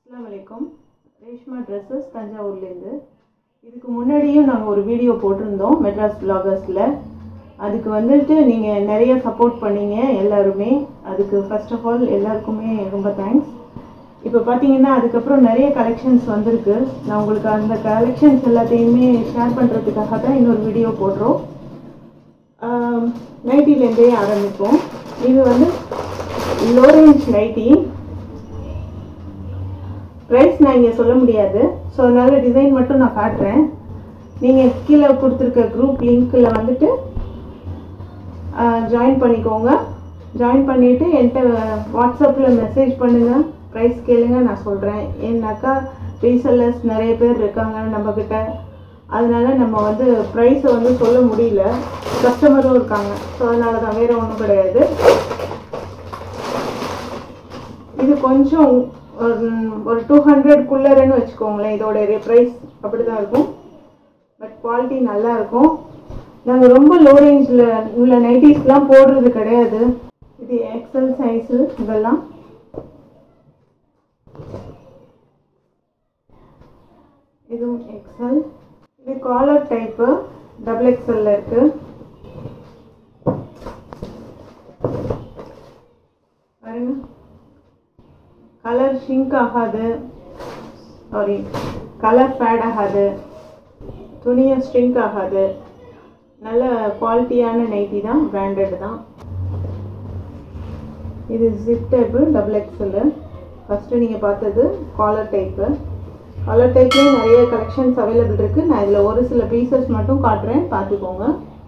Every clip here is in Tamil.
அஸ்ஸலாமு அலைக்கும் ரேஷ்மா ட்ரெஸ்ஸஸ் தஞ்சாவூர்லேருந்து இதுக்கு முன்னாடியும் நாங்கள் ஒரு வீடியோ போட்டிருந்தோம் மெட்ராஸ் பிளாகர்ஸில் அதுக்கு வந்துட்டு நீங்கள் நிறைய சப்போர்ட் பண்ணீங்க எல்லாருமே அதுக்கு ஃபர்ஸ்ட் ஆஃப் ஆல் எல்லாருக்குமே ரொம்ப தேங்க்ஸ் இப்போ பார்த்தீங்கன்னா அதுக்கப்புறம் நிறைய கலெக்ஷன்ஸ் வந்திருக்கு நான் உங்களுக்கு அந்த கலெக்ஷன்ஸ் எல்லாத்தையுமே ஷேர் பண்ணுறதுக்காக தான் இன்னொரு வீடியோ போடுறோம் நைட்டிலேருந்தே ஆரம்பிப்போம் இது வந்து லோ ரேஞ்ச் நைட்டி ப்ரைஸ் நான் இங்கே சொல்ல முடியாது ஸோ அதனால டிசைன் மட்டும் நான் காட்டுறேன் நீங்கள் கீழே கொடுத்துருக்க குரூப் லிங்க்கில் வந்துட்டு ஜாயின் பண்ணிக்கோங்க ஜாயின் பண்ணிவிட்டு என்கிட்ட வாட்ஸ்அப்பில் மெசேஜ் பண்ணுங்கள் ப்ரைஸ் கேளுங்க நான் சொல்கிறேன் ஏன்னாக்கா ரீசெல்லர்ஸ் நிறைய பேர் இருக்காங்க நம்மக்கிட்ட அதனால நம்ம வந்து ப்ரைஸை வந்து சொல்ல முடியல கஸ்டமரும் இருக்காங்க ஸோ அதனால தான் வேறு ஒன்றும் கிடையாது இது கொஞ்சம் ஒரு டூ ஹண்ட்ரட்குள்ளேன்னு வச்சுக்கோங்களேன் இதோட ப்ரைஸ் அப்படி தான் இருக்கும் பட் குவாலிட்டி நல்லா இருக்கும் நாங்கள் ரொம்ப லோ ரேஞ்சில் உள்ள நைட்டிஸ்லாம் போடுறது கிடையாது இது எக்ஸல் சைஸு இதெல்லாம் இதுவும் எக்ஸல் இது காலர் டைப்பு டபுள் எக்ஸல்ல இருக்கு பாருங்க கலர் ஷிங்க் ஆகாது சாரி கலர் ஃபேட் ஆகாது துணியும் ஸ்ட்ரிங்க் ஆகாது நல்ல குவாலிட்டியான நைட்டி தான் பிராண்டட் தான் இது zip type double XL first நீங்கள் பார்த்தது காலர் டைப்பு காலர் டைப்லேயும் நிறைய கலெக்ஷன்ஸ் அவைலபிள் இருக்குது நான் இதில் ஒரு சில பீசஸ் மட்டும் காட்டுறேன் பார்த்துக்கோங்க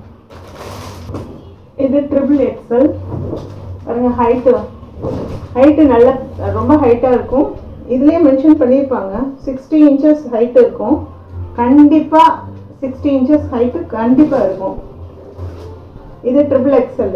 இது ட்ரிபிள் எக்ஸல் பாருங்கள் ஹைட்டு ஹைட்டு நல்ல ரொம்ப ஹைட்டாக இருக்கும் இதுலேயே மென்ஷன் பண்ணியிருப்பாங்க சிக்ஸ்டி இன்ச்சஸ் ஹைட் இருக்கும் கண்டிப்பாக சிக்ஸ்டி இன்ச்சஸ் ஹைட்டு கண்டிப்பாக இருக்கும் இது ட்ரிபிள் எக்ஸல்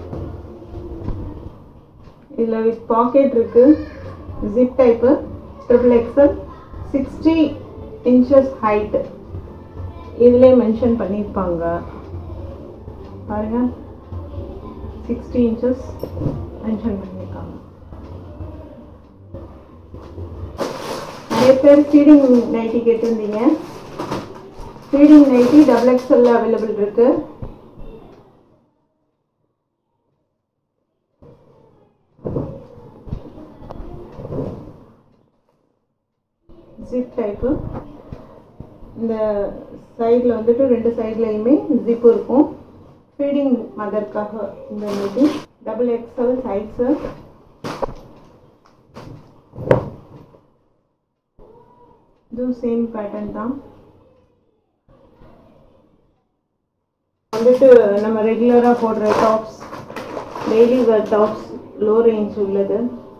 இதில் வித் பாக்கெட் இருக்கு zip type triple XL sixty inches height இதுலேயே மென்ஷன் பண்ணியிருப்பாங்க பாருங்க சிக்ஸ்டி இன்ச்சஸ் மென்ஷன் பண்ணியிருக்காங்க நிறைய பேர் ஃபீடிங் நைட்டி கேட்டிருந்தீங்க ஃபீடிங் நைட்டி டபுள் எக்ஸ்எல்ல அவைலபிள் இருக்கு ஜிப் டைப்பு இந்த சைடில் வந்துட்டு ரெண்டு சைட்லையுமே ஜிப் இருக்கும் ஃபீடிங் மதர்க்காக இந்த நைட்டி டபுள் எக்ஸ்எல் சைஸு இதுவும் சேம் பேட்டர்ன் தான் வந்துட்டு நம்ம ரெகுலராக போடுற tops daily wear tops low range உள்ளது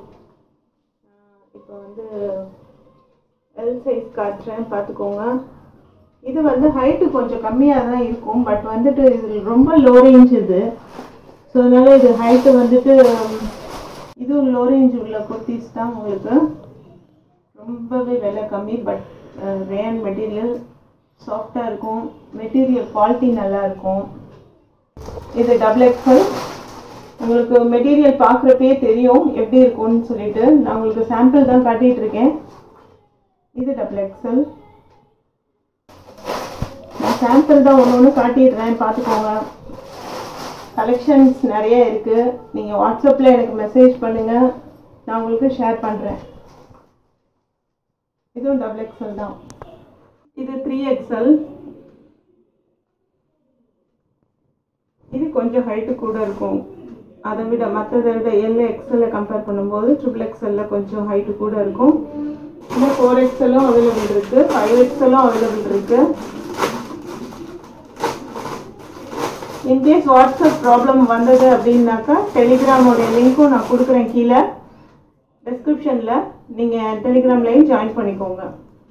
இப்போ வந்து எல் சைஸ் காட்டுறேன் பார்த்துக்கோங்க இது வந்து ஹைட்டு கொஞ்சம் கம்மியாக தான் இருக்கும் பட் வந்துட்டு இது ரொம்ப லோ ரேஞ்ச் இது ஸோ அதனால இது ஹைட்டு வந்துட்டு இதுவும் லோ ரேஞ்ச் உள்ள குர்த்திஸ் தான் உங்களுக்கு ரொம்பவே விலை கம்மி பட் ரேன் மெட்டீரியல் சாஃப்டாக இருக்கும் மெட்டீரியல் குவாலிட்டி நல்லா இருக்கும் இது டபுள் எக்ஸல் உங்களுக்கு மெட்டீரியல் பார்க்குறப்பே தெரியும் எப்படி இருக்கும்னு சொல்லிட்டு நான் உங்களுக்கு சாம்பிள் தான் காட்டிகிட்டு இருக்கேன் இது டபுள் எக்ஸல் நான் சாம்பிள் தான் ஒன்று ஒன்று காட்டிடுறேன் பார்த்துக்கோங்க கலெக்ஷன்ஸ் நிறைய இருக்குது நீங்கள் வாட்ஸ்அப்பில் எனக்கு மெசேஜ் பண்ணுங்கள் நான் உங்களுக்கு ஷேர் பண்ணுறேன் இதுவும் டபுள் எக்ஸல் தான் இது த்ரீ எக்ஸல் இது கொஞ்சம் ஹைட்டு கூட இருக்கும் அதை விட மற்றதை விட எல் எக்ஸல்ல கம்பேர் பண்ணும்போது ட்ரிபிள் எக்ஸல்ல கொஞ்சம் ஹைட்டு கூட இருக்கும் இந்த ஃபோர் எக்ஸலும் அவைலபிள் இருக்கு ஃபைவ் எக்ஸலும் அவைலபிள் இருக்கு இன்கேஸ் வாட்ஸ்அப் ப்ராப்ளம் வந்தது அப்படின்னாக்கா டெலிகிராமோடைய லிங்க்கும் நான் கொடுக்குறேன் கீழே டிஸ்கிரிப்ஷனில் நீங்கள் டெலிகிராம்லையும் ஜாயின் பண்ணிக்கோங்க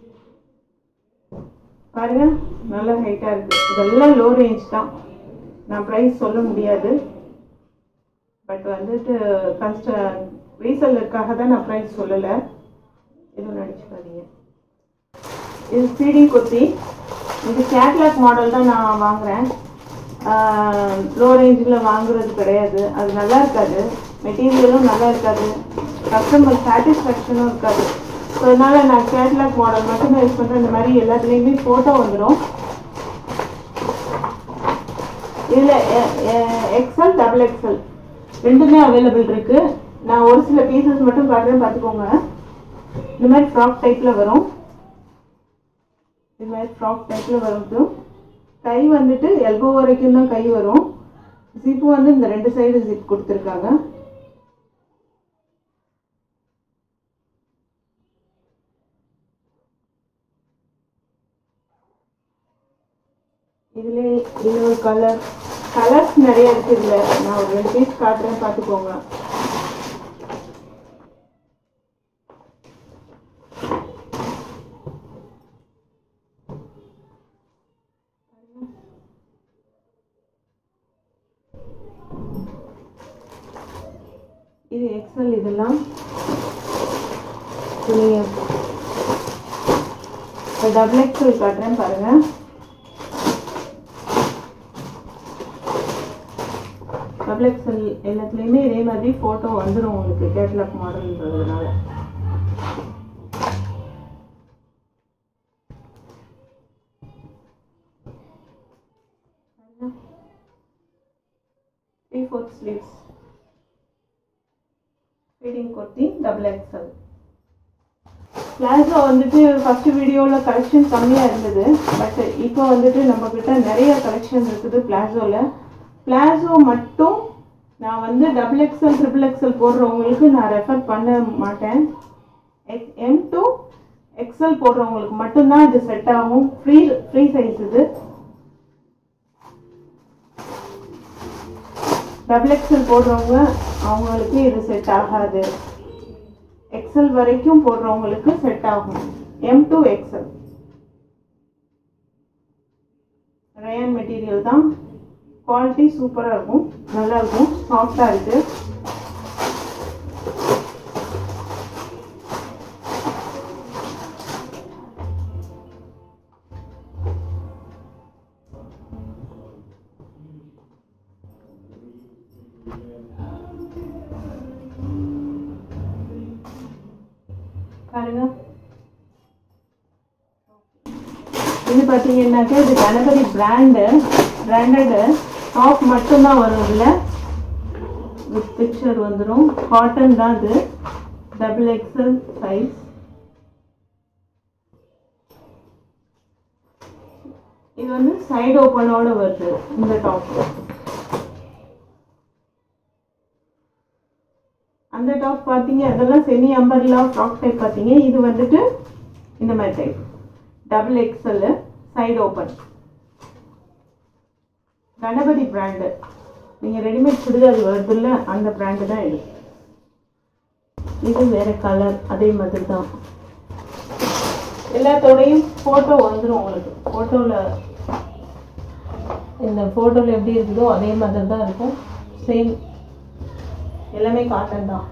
பாருங்க நல்ல ஹைட்டாக இருக்குது இதெல்லாம் லோ ரேஞ்ச் தான் நான் ப்ரைஸ் சொல்ல முடியாது பட் வந்துட்டு கஸ்ட ரீசெல்லருக்காக தான் நான் ப்ரைஸ் சொல்லலை எதுவும் நினச்சிக்காதீங்க இது சிடி குத்தி இது கேட்லாக் மாடல் தான் நான் வாங்குகிறேன் லோ ரேஞ்சில் வாங்குறது கிடையாது அது நல்லா இருக்காது மெட்டீரியலும் நல்லா இருக்காது கஸ்டமர் சாட்டிஸ்ஃபேக்ஷனும் இருக்காது ஸோ அதனால் நான் கேட்லாக் மாடல் மட்டும்தான் யூஸ் பண்ணுறேன் இந்த மாதிரி எல்லாத்துலேயுமே ஃபோட்டோ வந்துடும் இதில் எக்ஸல் டபுள் எக்ஸல் ரெண்டுமே அவைலபிள் இருக்கு நான் ஒரு சில பீசஸ் மட்டும் காட்டுறேன் பார்த்துக்கோங்க இந்த மாதிரி ஃப்ராக் டைப்பில் வரும் இந்த மாதிரி ஃப்ராக் டைப்பில் வரும் கை வந்துட்டு எல்போ வரைக்கும் தான் கை வரும் ஜிப்பு வந்து இந்த ரெண்டு சைடு ஜிப் கொடுத்துருக்காங்க இதுல இன்னொரு கலர் கலர்ஸ் நிறைய இருக்கு இதுல நான் ஒரு ரெண்டு பீஸ் காட்டுறேன் பார்த்துக்கோங்க இது எக்ஸல் இதெல்லாம் நீங்கள் டபுள் எக்ஸல் காட்டுறேன் பாருங்க டபுள் எக்ஸல் எல்லாத்துலேயுமே இதே மாதிரி ஃபோட்டோ வந்துடும் உங்களுக்கு கேட்லாக் மாடல்ன்றதுனால three fourth sleeves feeding kurti double XL palazzo வந்துட்டு ஃபர்ஸ்ட் வீடியோவில் கலெக்ஷன் கம்மியாக இருந்தது பட் இப்போ வந்துட்டு நம்மக்கிட்ட நிறைய கலெக்ஷன் இருக்குது பிளாசோவில் பிளாசோ மட்டும் நான் வந்து டபுள் எக்ஸல் ட்ரிபிள் எக்ஸல் போடுறவங்களுக்கு நான் ரெஃபர் பண்ண மாட்டேன் எக் எம் டு எக்ஸல் போடுறவங்களுக்கு மட்டும்தான் இது செட் ஆகும் ஃப்ரீ ஃப்ரீ சைஸ் இது டபுள் எக்ஸல் போடுறவங்க அவங்களுக்கு இது செட் ஆகாது எக்ஸல் வரைக்கும் போடுறவங்களுக்கு செட் ஆகும் M to XL rayon material தான் குவாலிட்டி சூப்பராக இருக்கும் நல்லா இருக்கும் சாஃப்டாக இருக்கு பாருங்க இது பார்த்தீங்கன்னாக்கா இது கணபதி பிராண்டு பிராண்டடு டாப் மட்டும்தான் வரும் இதில் வித் பிக்சர் வந்துடும் காட்டன் தான் இது டபுள் எக்ஸல் சைஸ் இது வந்து சைடு ஓப்பனோட வருது இந்த டாப் அந்த டாப் பார்த்தீங்க அதெல்லாம் செமி அம்பர்லா ஃப்ராக் டைப் பார்த்தீங்க இது வந்துட்டு இந்த மாதிரி type double XL side open Ganapathi brand நீங்கள் ரெடிமேட் சுடிதார் வருதுல்ல அந்த பிராண்டு தான் இது இது வேற கலர் அதே மாதிரி தான் எல்லாத்தோடையும் ஃபோட்டோ வந்துடும் உங்களுக்கு ஃபோட்டோவில் இந்த ஃபோட்டோவில் எப்படி இருக்குதோ அதே மாதிரி தான் இருக்கும் சேம் எல்லாமே காட்டன் தான்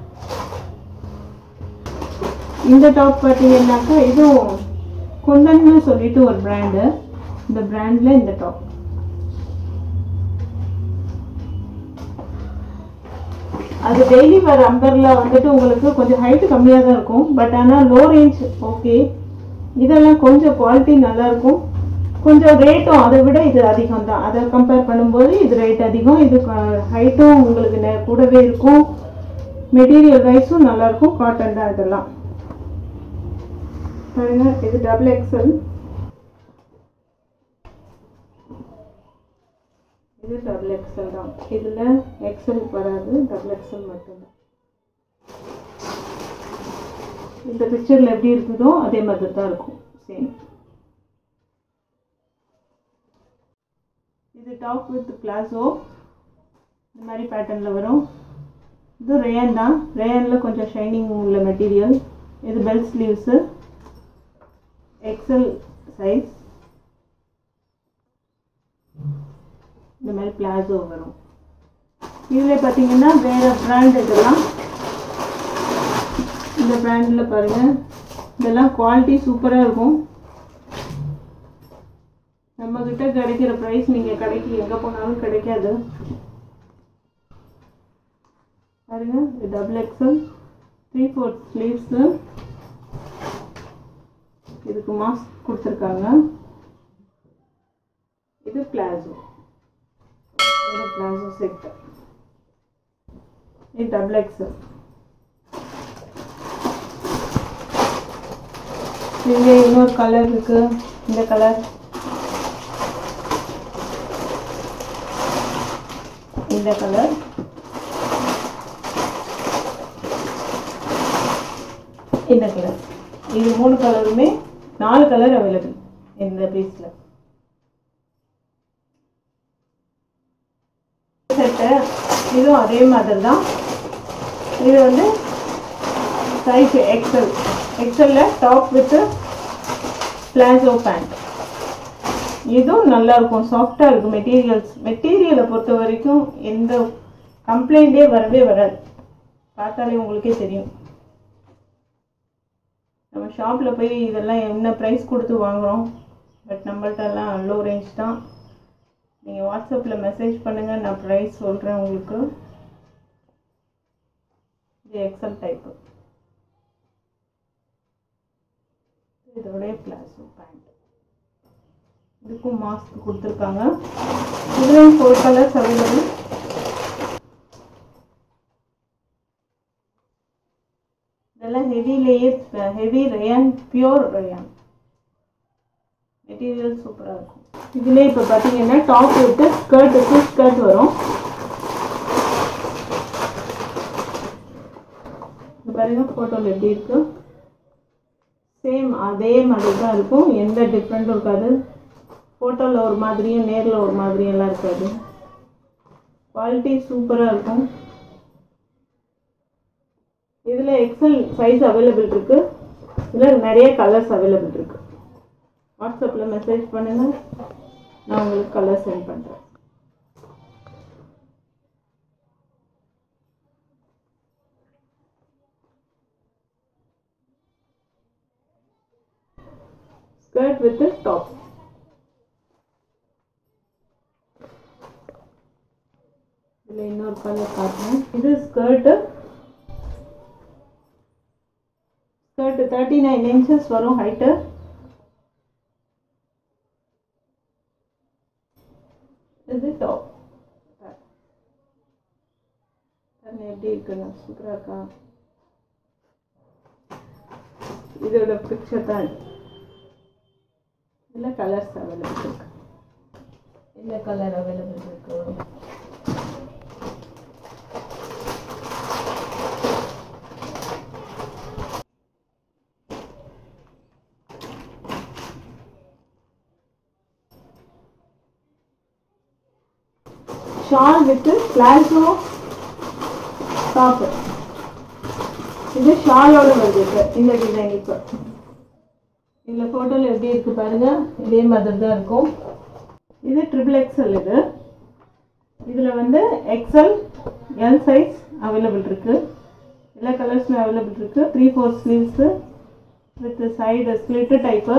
இந்த டாப் பார்த்தீங்கன்னாக்கா இதுவும் குந்தன்னு சொல்லிட்டு ஒரு பிராண்டு இந்த பிராண்டில் இந்த டாப் அது டெய்லி வர அம்பர்ல வந்துட்டு உங்களுக்கு கொஞ்சம் ஹைட் கம்மியாக தான் இருக்கும் பட் ஆனால் லோ ரேஞ்ச் ஓகே இதெல்லாம் கொஞ்சம் குவாலிட்டி நல்லா இருக்கும் கொஞ்சம் ரேட்டும் அதை விட இது அதிகம் தான் அதை கம்பேர் பண்ணும்போது இது ரேட் அதிகம் இது ஹைட்டும் உங்களுக்கு நெ- கூடவே இருக்கும் மெட்டீரியல் வைஸும் நல்லா இருக்கும் காட்டன் தான் இதெல்லாம் பாருங்க இது டபுள் எக்ஸல் இது டபுள் எக்ஸல் தான் இதில் எக்ஸல் வராது டபுள் எக்ஸல் மட்டும்தான் இந்த பிக்சரில் எப்படி இருக்குதோ அதே மாதிரி தான் இருக்கும் சேம் இது டாப் வித் பிளாசோ இந்த மாதிரி பேட்டர்னில் வரும் இது ரேயன் தான் ரேயனில் கொஞ்சம் ஷைனிங் உள்ள மெட்டீரியல் இது பெல் ஸ்லீவ்ஸு எக்ஸல் சைஸ் இந்த மாதிரி பிளாசோ வரும் இதில் பார்த்தீங்கன்னா வேறு பிராண்ட் இதெல்லாம் இந்த பிராண்டில் பாருங்கள் இதெல்லாம் குவாலிட்டி சூப்பராக இருக்கும் நம்ம கிட்ட கிடைக்கிற ப்ரைஸ் நீங்கள் கடைக்கு எங்கே போனாலும் கிடைக்காது பாருங்க இது double XL three fourth sleeves இதுக்கு மாஸ்க் கொடுத்துருக்காங்க இது பிளாசோ இது பிளாசோ செட் இது டபுள் எக்ஸல் இங்கே இன்னொரு கலர் இருக்கு இந்த கலர் இந்த கலர் இந்த கலர் இது மூணு கலருமே நாலு கலர் அவைலபிள் இந்த பீஸில் செட்டு இதுவும் அதே மாதிரி தான் இது வந்து சைஸ் எக்ஸல் எக்ஸலில் டாப் வித்து பிளாசோ பேண்ட் இதுவும் நல்லா இருக்கும் சாஃப்டாக இருக்கும் மெட்டீரியல்ஸ் மெட்டீரியலை பொறுத்த வரைக்கும் எந்த கம்ப்ளைண்ட்டே வரவே வராது பார்த்தாலே உங்களுக்கே தெரியும் நம்ம ஷாப்பில் போய் இதெல்லாம் என்ன ப்ரைஸ் கொடுத்து வாங்குகிறோம் பட் நம்மள்ட்டெல்லாம் லோ ரேஞ்ச் தான் நீங்கள் வாட்ஸ்அப்பில் மெசேஜ் பண்ணுங்கள் நான் ப்ரைஸ் சொல்கிறேன் உங்களுக்கு இது எக்ஸல் டைப்பு இதோடைய பிளாஸோ பேண்ட் இதுக்கும் மாஸ்க் கொடுத்துருக்காங்க இதுலேயும் ஃபோர் கலர்ஸ் அவைலபிள் இதெல்லாம் ஹெவிலேயே heavy rayon pure rayon material சூப்பராக இருக்கும் இதுலேயே இப்போ பார்த்தீங்கன்னா டாப் விட்டு ஸ்கர்ட் ஃபுல் ஸ்கர்ட் வரும் இது பாருங்க ஃபோட்டோவில் எப்படி இருக்கு சேம் அதே மாதிரி தான் இருக்கும் எந்த டிஃப்ரெண்ட்டும் இருக்காது ஃபோட்டோவில் ஒரு மாதிரியும் நேரில் ஒரு மாதிரியும் எல்லாம் இருக்காது குவாலிட்டி சூப்பராக இருக்கும் இதில் எக்ஸல் சைஸ் அவைலபிள் இருக்கு இதில் நிறைய கலர்ஸ் அவைலபிள் இருக்கு வாட்ஸ்அப்பில் மெசேஜ் பண்ணுங்க நான் உங்களுக்கு கலர் சென்ட் பண்ணுறேன் ஸ்கர்ட் வித் டாப் இதில் இன்னொரு கலர் காட்டுறேன் இது skirt skirt thirty nine inches வரும் ஹைட்டு இது டாப் எப்படி இருக்குன்னு சூப்பராக இருக்கா இதோட பிக்சர் தான் இது இதில் கலர்ஸ் அவைலபிள் இருக்கு என்ன கலர் அவைலபிள் இருக்கு ஷால் வித் பிளாசோ டாப் இது ஷாலோட வருது இப்போ இந்த டிசைன் இப்போ இதில் ஃபோட்டோவில் எப்படி இருக்கு பாருங்க இதே மாதிரி தான் இருக்கும் இது ட்ரிபிள் எக்ஸல் இது இதில் வந்து எக்ஸல் எல் சைஸ் அவைலபிள் இருக்கு எல்லா கலர்ஸுமே அவைலபிள் இருக்கு three four sleeves with side slit type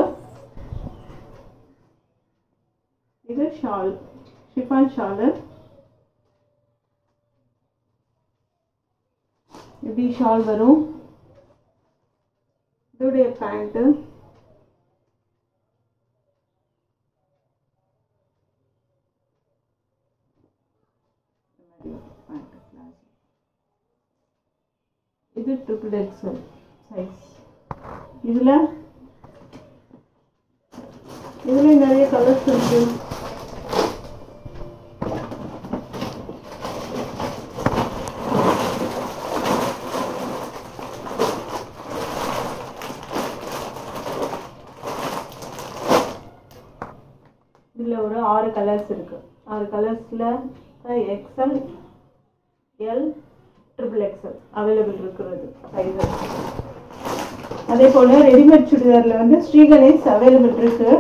இது ஷால் ஷிஃபான் ஷாலு இப்படி ஷால் வரும் இதோடைய பேண்ட்டு இது ட்ரிபிள் எக்ஸல் சைஸ் இதில் இதில் நிறைய கலர்ஸ் இருக்கு இதில் ஒரு ஆறு கலர்ஸ் இருக்கு ஆறு கலர்ஸில் XL L triple XL available இருக்கிறது சைஸஸ் அதே போல் ரெடிமேட் சுடிதாரில் வந்து ஸ்ரீகணேஷ் அவைலபிள் இருக்கு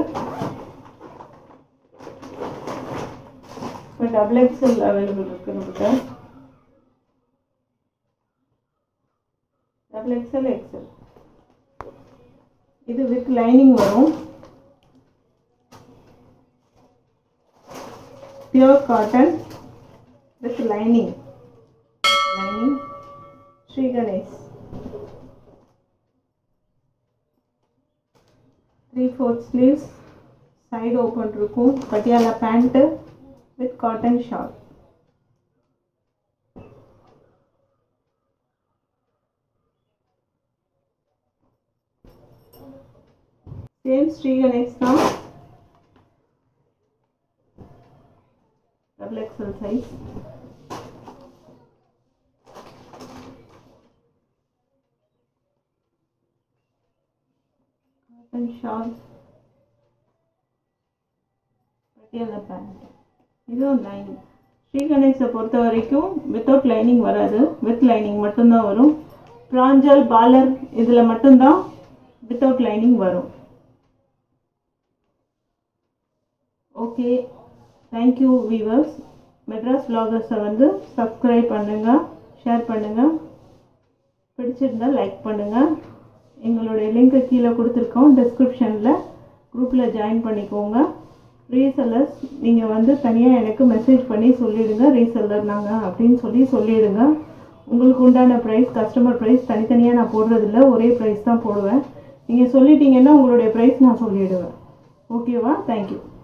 இப்போ டபுள் எக்ஸல் அவைலபிள் இருக்கு நமக்கு டபுள் எக்ஸல் எக்ஸல் இது வித் லைனிங் வரும் pure cotton with lining lining Sri Ganesh three fourth sleeves side open இருக்கும் Patiala pant with cotton shawl same Sri Ganesh தான் double XL size cotton shawl Patiala pant இதுவும் லைனிங் ஸ்ரீ கணேஷை பொறுத்த வரைக்கும் வித்தவுட் லைனிங் வராது வித் லைனிங் மட்டும்தான் வரும் பிராஞ்சல் பாலர் இதில் மட்டும்தான் வித்தவுட் லைனிங் வரும் ஓகே தேங்க்யூ வீவர்ஸ் மெட்ராஸ் vloggers-அ வந்து சப்ஸ்கிரைப் பண்ணுங்கள் ஷேர் பண்ணுங்கள் பிடிச்சிருந்தா லைக் பண்ணுங்கள் எங்களுடைய லிங்க்கை கீழே கொடுத்துருக்கோம் டிஸ்கிரிப்ஷனில் குரூப்பில் ஜாயின் பண்ணிக்கோங்க ரீசெல்லர்ஸ் நீங்கள் வந்து தனியாக எனக்கு மெசேஜ் பண்ணி சொல்லிவிடுங்க ரீசெல்லர் நாங்கள் அப்படின்னு சொல்லி சொல்லிவிடுங்க உங்களுக்கு உண்டான ப்ரைஸ் கஸ்டமர் ப்ரைஸ் தனித்தனியாக நான் போடுறதில்ல ஒரே ப்ரைஸ் தான் போடுவேன் நீங்கள் சொல்லிட்டீங்கன்னா உங்களுடைய ப்ரைஸ் நான் சொல்லிவிடுவேன் ஓகேவா தேங்க்யூ